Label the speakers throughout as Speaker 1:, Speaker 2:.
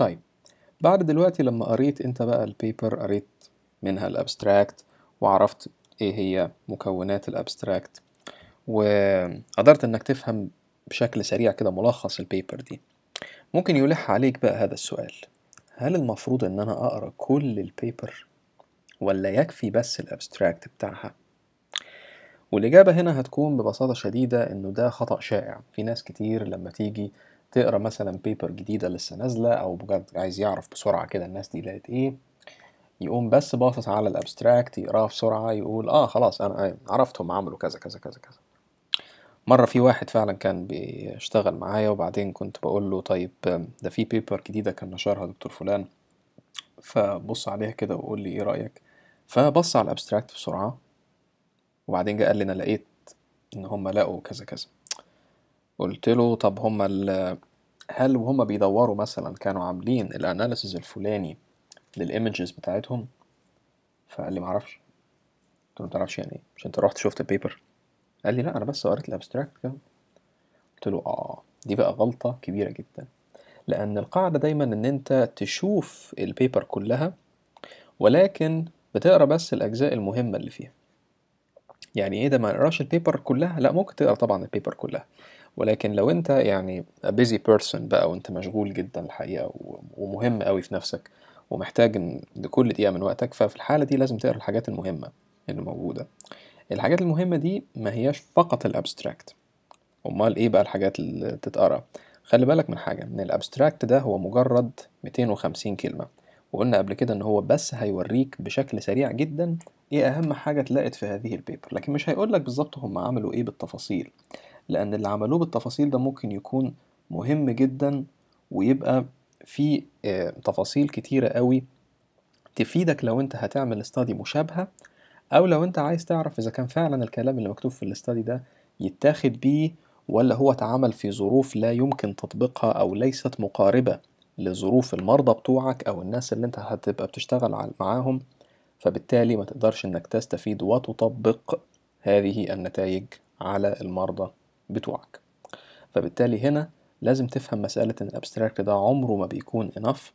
Speaker 1: طيب بعد دلوقتي لما قريت انت بقى البيبر قريت منها الابستراكت وعرفت ايه هي مكونات الابستراكت وقدرت انك تفهم بشكل سريع كده ملخص البيبر دي ممكن يلح عليك بقى هذا السؤال هل المفروض ان انا اقرا كل البيبر ولا يكفي بس الابستراكت بتاعها والإجابة هنا هتكون ببساطة شديدة إنه ده خطأ شائع في ناس كتير لما تيجي تقرا مثلا بيبر جديدة لسه نازلة أو بجد عايز يعرف بسرعة كده الناس دي لقت إيه يقوم بس باصص على الابستراكت يقراه بسرعة يقول اه خلاص أنا عرفتهم عملوا كذا كذا كذا كذا مرة في واحد فعلا كان بيشتغل معايا وبعدين كنت بقول له طيب ده في بيبر جديدة كان نشرها دكتور فلان فبص عليها كده وقول لي ايه رأيك فبص على الابستراكت بسرعة وبعدين جه قال لي انا لقيت ان هم لقوا كذا كذا قلت له طب هم هل وهم بيدوروا مثلا كانوا عاملين الاناليسز الفلاني للايمجز بتاعتهم فقال لي معرفش قلت له متعرفش يعني ايه مش انت رحت شفت البيبر قال لي لا انا بس قريت الابستراكت كده قلت له اه دي بقى غلطة كبيرة جدا لان القاعدة دايما ان انت تشوف البيبر كلها ولكن بتقرا بس الاجزاء المهمة اللي فيها يعني ايه ده ما نقراش البيبر كلها لا ممكن تقرا طبعا البيبر كلها ولكن لو انت يعني a busy person بقى وانت مشغول جدا الحقيقة ومهم قوي في نفسك ومحتاج ان لكل دقيقة من وقتك ففي الحالة دي لازم تقرا الحاجات المهمة اللي موجودة الحاجات المهمة دي ما هياش فقط الابستراكت امال ايه بقى الحاجات اللي تتقرا خلي بالك من حاجة ان الابستراكت ده هو مجرد 250 كلمة وقلنا قبل كده ان هو بس هيوريك بشكل سريع جدا ايه اهم حاجة اتلقت في هذه البيبر لكن مش هيقولك بالظبط هم عملوا ايه بالتفاصيل لان اللي عملوه بالتفاصيل ده ممكن يكون مهم جدا ويبقى في تفاصيل كتيرة قوي تفيدك لو انت هتعمل استادي مشابهة او لو انت عايز تعرف اذا كان فعلا الكلام اللي مكتوب في الاستادي ده يتاخد بيه ولا هو اتعمل في ظروف لا يمكن تطبيقها او ليست مقاربة لظروف المرضى بتوعك او الناس اللي انت هتبقى بتشتغل معاهم فبالتالي ما تقدرش انك تستفيد وتطبق هذه النتائج على المرضى بتوعك فبالتالي هنا لازم تفهم مسألة ان الابستراكت ده عمره ما بيكون enough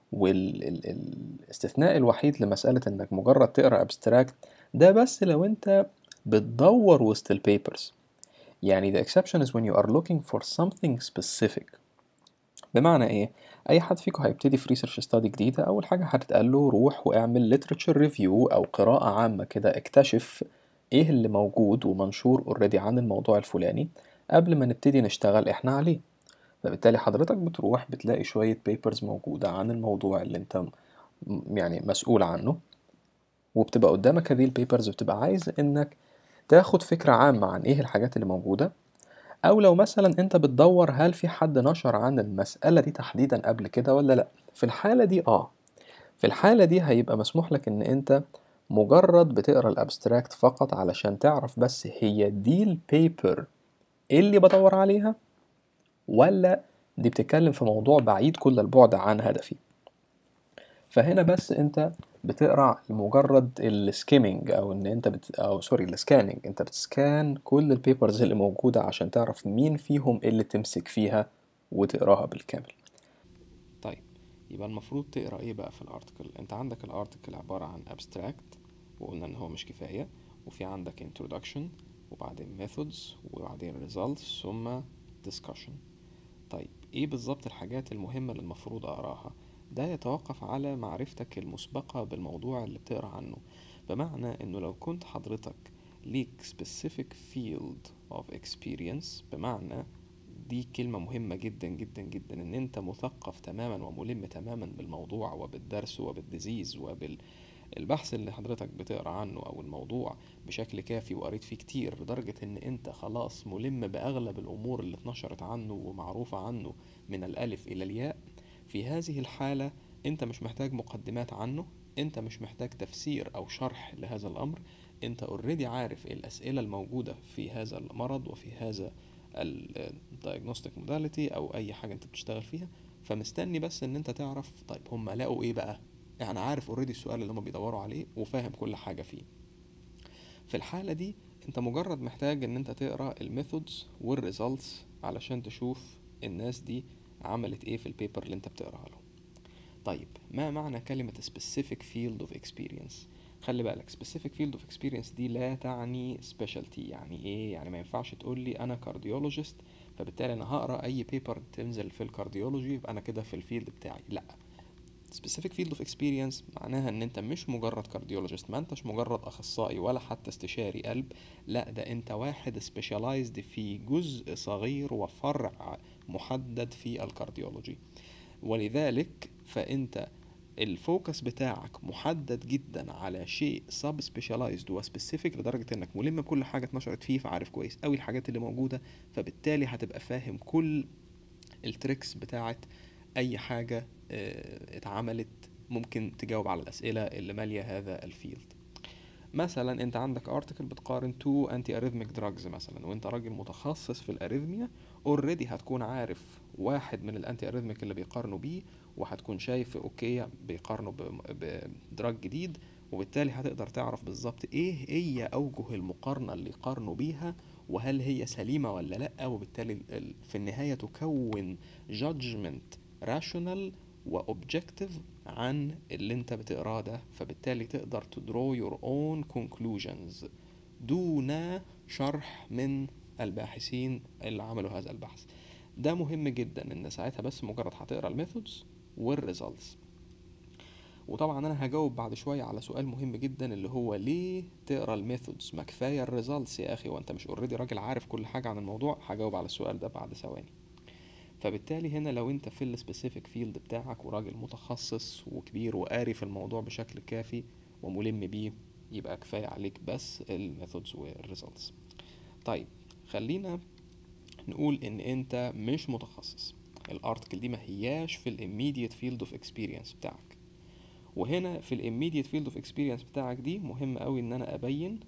Speaker 1: والاستثناء الوحيد لمسألة انك مجرد تقرا ابستراكت ده بس لو انت بتدور وسط البيبرز يعني the exception is when you are looking for something specific بمعنى ايه اي حد فيكم هيبتدي في ريسيرش ستادي جديده اول حاجه هتتقال له روح واعمل literature ريفيو او قراءه عامه كده اكتشف ايه اللي موجود ومنشور اوريدي عن الموضوع الفلاني قبل ما نبتدي نشتغل احنا عليه فبالتالي حضرتك بتروح بتلاقي شويه بيبرز موجوده عن الموضوع اللي انت يعني مسؤول عنه وبتبقى قدامك هذه البيبرز وبتبقى عايز انك تاخد فكره عامه عن ايه الحاجات اللي موجوده او لو مثلا انت بتدور هل في حد نشر عن المسألة دي تحديدا قبل كده ولا لا في الحالة دي اه في الحالة دي هيبقى مسموح لك ان انت مجرد بتقرا الابستراكت فقط علشان تعرف بس هي دي البيبر اللي بدور عليها ولا دي بتتكلم في موضوع بعيد كل البعد عن هدفي فهنا بس انت بتقرا لمجرد السكيمنج او ان انت بت... او سوري السكاننج انت بتسكان كل البيبرز اللي موجوده عشان تعرف مين فيهم اللي تمسك فيها وتقراها بالكامل طيب يبقى المفروض تقرا ايه بقى في الارتكل انت عندك الارتكل عباره عن abstract وقلنا ان هو مش كفايه وفي عندك introduction وبعدين methods وبعدين results ثم discussion طيب ايه بالظبط الحاجات المهمه اللي المفروض اقراها ده يتوقف على معرفتك المسبقة بالموضوع اللي بتقرا عنه بمعنى انه لو كنت حضرتك ليك specific field of experience بمعنى دي كلمة مهمة جدا جدا جدا ان انت مثقف تماما وملم تماما بالموضوع وبالدرس وبالديزيز وبالبحث اللي حضرتك بتقرا عنه او الموضوع بشكل كافي وقريت فيه كتير لدرجة ان انت خلاص ملم باغلب الامور اللي اتنشرت عنه ومعروفة عنه من الالف الى الياء في هذه الحالة انت مش محتاج مقدمات عنه انت مش محتاج تفسير او شرح لهذا الامر انت اوريدي عارف الاسئلة الموجودة في هذا المرض وفي هذا الدايجنوستيك موداليتي او اي حاجة انت بتشتغل فيها فمستني بس ان انت تعرف طيب هم لقوا ايه بقى يعني عارف اوريدي السؤال اللي هم بيدوروا عليه وفاهم كل حاجة فيه في الحالة دي انت مجرد محتاج ان انت تقرا الميثودز والريزلتس علشان تشوف الناس دي عملت ايه في البيبر اللي انت بتقراها لهم طيب ما معنى كلمة specific field of experience خلي بالك specific field of experience دي لا تعني specialty يعني ايه يعني ما ينفعش تقول لي انا كارديولوجيست فبالتالي انا هقرا اي بيبر تنزل في الكارديولوجي يبقى انا كده في الفيلد بتاعي لا specific field of experience معناها ان انت مش مجرد كارديولوجيست ما انتش مجرد اخصائي ولا حتى استشاري قلب لا ده انت واحد سبيشالايزد في جزء صغير وفرع محدد في الكارديولوجي ولذلك فانت الفوكس بتاعك محدد جدا على شيء سب سبيشالايزد وسبيسيفيك لدرجه انك ملم بكل حاجه اتنشرت فيه فعارف كويس قوي الحاجات اللي موجوده فبالتالي هتبقى فاهم كل التريكس بتاعت اي حاجه اه اتعملت ممكن تجاوب على الاسئله اللي ماليه هذا الفيلد مثلا انت عندك ارتكل بتقارن تو انتي اريثميك دراجز مثلا وانت راجل متخصص في الاريثميا اوريدي هتكون عارف واحد من الانتي اريثميك اللي بيقارنوا بيه وهتكون شايف اوكي بيقارنوا بدراج جديد وبالتالي هتقدر تعرف بالظبط ايه هي اوجه المقارنه اللي يقارنوا بيها وهل هي سليمه ولا لا وبالتالي في النهايه تكون judgment rational وobjective عن اللي انت بتقراه ده فبالتالي تقدر تدرو your own conclusions دون شرح من الباحثين اللي عملوا هذا البحث ده مهم جدا ان ساعتها بس مجرد هتقرا الميثودز والريزلتس وطبعا انا هجاوب بعد شويه على سؤال مهم جدا اللي هو ليه تقرا الميثودز ما كفايه الريزلتس يا اخي وانت مش اوريدي راجل عارف كل حاجه عن الموضوع هجاوب على السؤال ده بعد ثواني فبالتالي هنا لو انت في السبيسيفيك فيلد بتاعك وراجل متخصص وكبير وقاري في الموضوع بشكل كافي وملم بيه يبقى كفايه عليك بس الميثودز والريزلتس طيب خلينا نقول ان انت مش متخصص الارتكل دي ما هياش في الاميديت فيلد اوف اكسبيرينس بتاعك وهنا في الاميديت فيلد اوف اكسبيرينس بتاعك دي مهم قوي ان انا ابين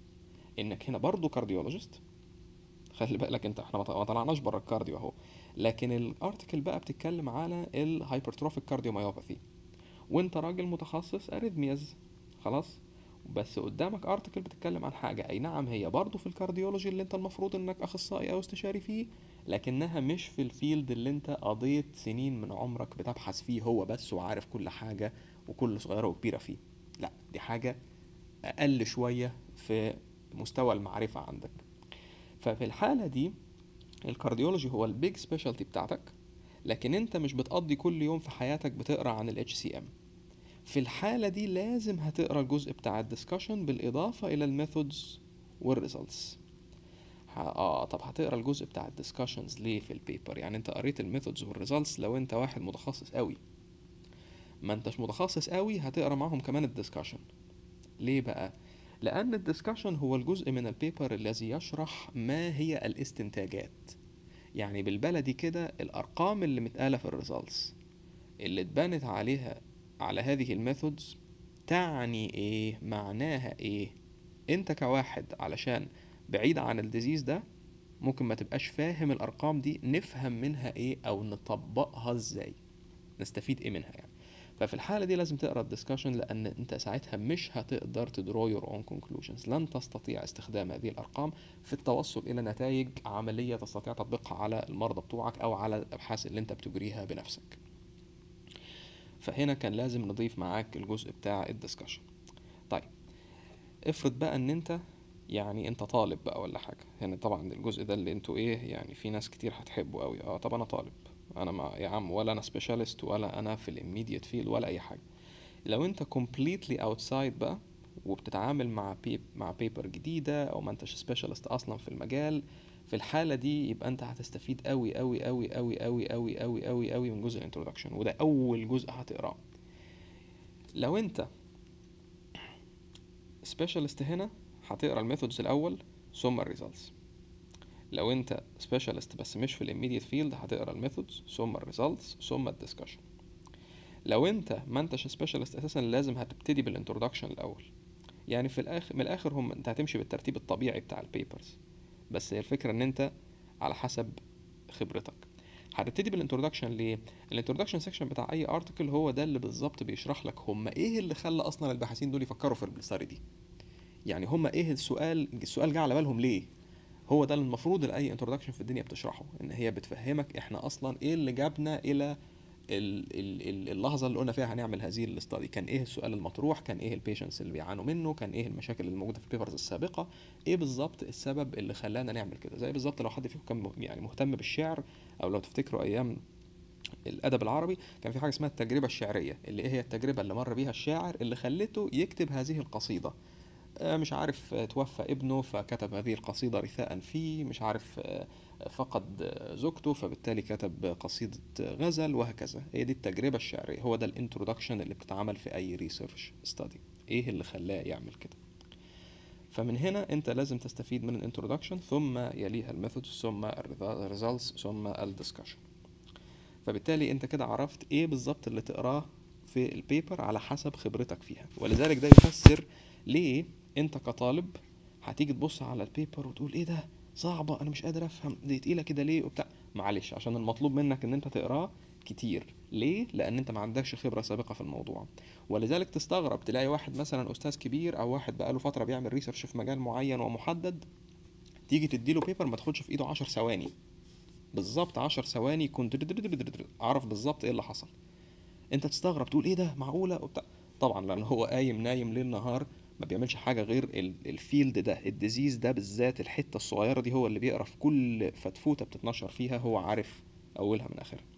Speaker 1: انك هنا برضو كارديولوجيست خلي بالك انت احنا ما طلعناش بره الكارديو اهو لكن الارتكل بقى بتتكلم على الهايبرتروفيك كارديوميوباثي وانت راجل متخصص اريثمياز خلاص بس قدامك ارتكل بتتكلم عن حاجه اي نعم هي برضه في الكارديولوجي اللي انت المفروض انك اخصائي او استشاري فيه لكنها مش في الفيلد اللي انت قضيت سنين من عمرك بتبحث فيه هو بس وعارف كل حاجه وكل صغيره وكبيره فيه لا دي حاجه اقل شويه في مستوى المعرفه عندك ففي الحاله دي الكارديولوجي هو البيج سبيشالتي بتاعتك لكن انت مش بتقضي كل يوم في حياتك بتقرا عن الاتش سي ام في الحالة دي لازم هتقرا الجزء بتاع الدسكشن بالإضافة إلى الميثودز والريزلتس اه طب هتقرا الجزء بتاع الدسكشنز ليه في البيبر يعني انت قريت الميثودز والريزلتس لو انت واحد متخصص قوي ما انتش متخصص قوي هتقرا معاهم كمان الدسكشن ليه بقى لان الدسكشن هو الجزء من البيبر الذي يشرح ما هي الاستنتاجات يعني بالبلدي كده الارقام اللي متقاله في الريزلتس اللي اتبنت عليها على هذه الميثودز تعني ايه معناها ايه انت كواحد علشان بعيد عن الديزيز ده ممكن ما تبقاش فاهم الارقام دي نفهم منها ايه او نطبقها ازاي نستفيد ايه منها يعني ففي الحالة دي لازم تقرا الدسكشن لأن أنت ساعتها مش هتقدر تدرو يور اون كونكلوجنز لن تستطيع استخدام هذه الأرقام في التوصل إلى نتائج عملية تستطيع تطبيقها على المرضى بتوعك أو على الأبحاث اللي أنت بتجريها بنفسك فهنا كان لازم نضيف معاك الجزء بتاع الدسكشن طيب افرض بقى ان انت يعني انت طالب بقى ولا حاجه هنا طبعا الجزء ده اللي انتوا ايه يعني في ناس كتير هتحبه قوي اه طب انا طالب انا ما يا عم ولا انا سبيشالست ولا انا في الاميديت فيلد ولا اي حاجه لو انت completely outside بقى وبتتعامل مع بيب مع بيبر جديده او ما انتش سبيشالست اصلا في المجال في الحاله دي يبقى انت هتستفيد قوي قوي قوي قوي قوي قوي قوي قوي قوي من جزء الانترودكشن وده اول جزء هتقراه لو انت سبيشالست هنا هتقرا الميثودز الاول ثم الريزلتس لو انت سبيشالست بس مش في الاميديت فيلد هتقرا الميثودز ثم الريزلتس ثم الدسكشن لو انت ما انتش سبيشالست اساسا لازم هتبتدي بالانترودكشن الاول يعني في الاخر من الاخر هم انت هتمشي بالترتيب الطبيعي بتاع البيبرز بس هي الفكره ان انت على حسب خبرتك هتبتدي بالانترودكشن ليه الانترودكشن سيكشن بتاع اي ارتكل هو ده اللي بالظبط بيشرح لك هم ايه اللي خلى اصلا الباحثين دول يفكروا في الستاري دي يعني هم ايه السؤال السؤال جه على بالهم ليه هو ده المفروض اي انترودكشن في الدنيا بتشرحه ان هي بتفهمك احنا اصلا ايه اللي جابنا الى ال- ال- ال- اللحظه اللي قلنا فيها هنعمل هذه الاستادي كان ايه السؤال المطروح كان ايه البيشنتس اللي بيعانوا منه كان ايه المشاكل اللي موجوده في البيبرز السابقه ايه بالظبط السبب اللي خلانا نعمل كده زي بالظبط لو حد فيكم كان مه- يعني مهتم بالشعر او لو تفتكروا ايام الادب العربي كان في حاجه اسمها التجربه الشعريه اللي إيه هي التجربه اللي مر بيها الشاعر اللي خلته يكتب هذه القصيده آه، مش عارف آه، توفى ابنه فكتب هذه القصيدة رثاء فيه مش عارف آه، فقد آه، زوجته فبالتالي كتب قصيدة غزل وهكذا هي دي التجربة الشعرية هو ده الانترودكشن اللي بتتعمل في أي ريسيرش ستادي ايه اللي خلاه يعمل كده فمن هنا انت لازم تستفيد من الانترودكشن ثم يليها الميثودز ثم الريزلتس ثم الدسكشن فبالتالي انت كده عرفت ايه بالظبط اللي تقراه في البيبر على حسب خبرتك فيها ولذلك ده يفسر ليه انت كطالب هتيجي تبص على البيبر وتقول ايه ده صعبة انا مش قادر افهم دي تقيلة كده ليه وبتاع معلش عشان المطلوب منك ان انت تقراه كتير ليه لان انت ما عندكش خبرة سابقة في الموضوع ولذلك تستغرب تلاقي واحد مثلا استاذ كبير او واحد بقاله فترة بيعمل ريسيرش في مجال معين ومحدد تيجي تديله بيبر ما تاخدش في ايده عشر ثواني بالظبط عشر ثواني يكون اعرف بالظبط ايه اللي حصل انت تستغرب تقول ايه ده معقوله وبتاع طبعا لان هو قايم نايم ليل نهار ما بيعملش حاجه غير ال- الفيلد ده الديزيز ده بالذات الحته الصغيره دي هو اللي بيقرا في كل فتفوته بتتنشر فيها هو عارف اولها من اخرها